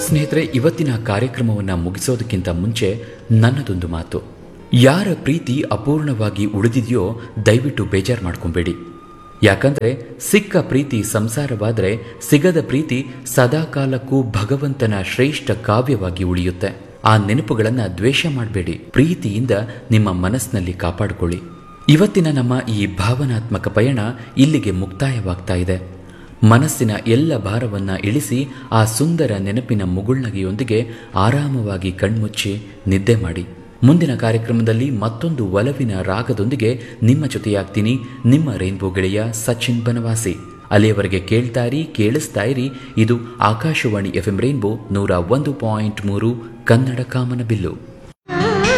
ಸ್ನೇಹಿತರೆ ಇವತ್ತಿನ ಕಾರ್ಯಕ್ರಮವನ್ನು ಮುಗಿಸೋದಕ್ಕಿಂತ ಮುಂಚೆ ನನ್ನದೊಂದು ಮಾತು ಯಾರ ಪ್ರೀತಿ ಅಪೂರ್ಣವಾಗಿ ಉಳಿದಿದೆಯೋ ದಯವಿಟ್ಟು ಬೇಜಾರು ಮಾಡ್ಕೊಬೇಡಿ ಯಾಕಂದ್ರೆ ಸಿಕ್ಕ ಪ್ರೀತಿ ಸಂಸಾರವಾದರೆ ಸಿಗದ ಪ್ರೀತಿ ಸದಾಕಾಲಕ್ಕೂ ಭಗವಂತನ ಶ್ರೇಷ್ಠ ಕಾವ್ಯವಾಗಿ ಉಳಿಯುತ್ತೆ ಆ ನೆನಪುಗಳನ್ನು ದ್ವೇಷ ಮಾಡಬೇಡಿ ಪ್ರೀತಿಯಿಂದ ನಿಮ್ಮ ಮನಸ್ಸಿನಲ್ಲಿ ಕಾಪಾಡಿಕೊಳ್ಳಿ ಇವತ್ತಿನ ನಮ್ಮ ಈ ಭಾವನಾತ್ಮಕ ಪಯಣ ಇಲ್ಲಿಗೆ ಮುಕ್ತಾಯವಾಗ್ತಾ ಇದೆ ಮನಸ್ಸಿನ ಎಲ್ಲ ಭಾರವನ್ನ ಇಳಿಸಿ ಆ ಸುಂದರ ನೆನಪಿನ ಮುಗುಳ್ನಗೆಯೊಂದಿಗೆ ಆರಾಮವಾಗಿ ಕಣ್ಮುಚ್ಚಿ ನಿದ್ದೆ ಮಾಡಿ ಮುಂದಿನ ಕಾರ್ಯಕ್ರಮದಲ್ಲಿ ಮತ್ತೊಂದು ಒಲವಿನ ರಾಗದೊಂದಿಗೆ ನಿಮ್ಮ ಜೊತೆಯಾಗ್ತೀನಿ ನಿಮ್ಮ ರೈನ್ಬೋ ಗೆಳೆಯ ಸಚಿನ್ ಬನವಾಸಿ ಅಲ್ಲಿಯವರೆಗೆ ಕೇಳ್ತಾ ಇರಿ ಕೇಳಿಸ್ತಾ ಇರಿ ಇದು ಆಕಾಶವಾಣಿ ಎಫ್ ಎಂ ರೈನ್ಬೋ ನೂರ ಒಂದು ಪಾಯಿಂಟ್ ಮೂರು ಕನ್ನಡ ಕಾಮನಬಿಲ್ಲು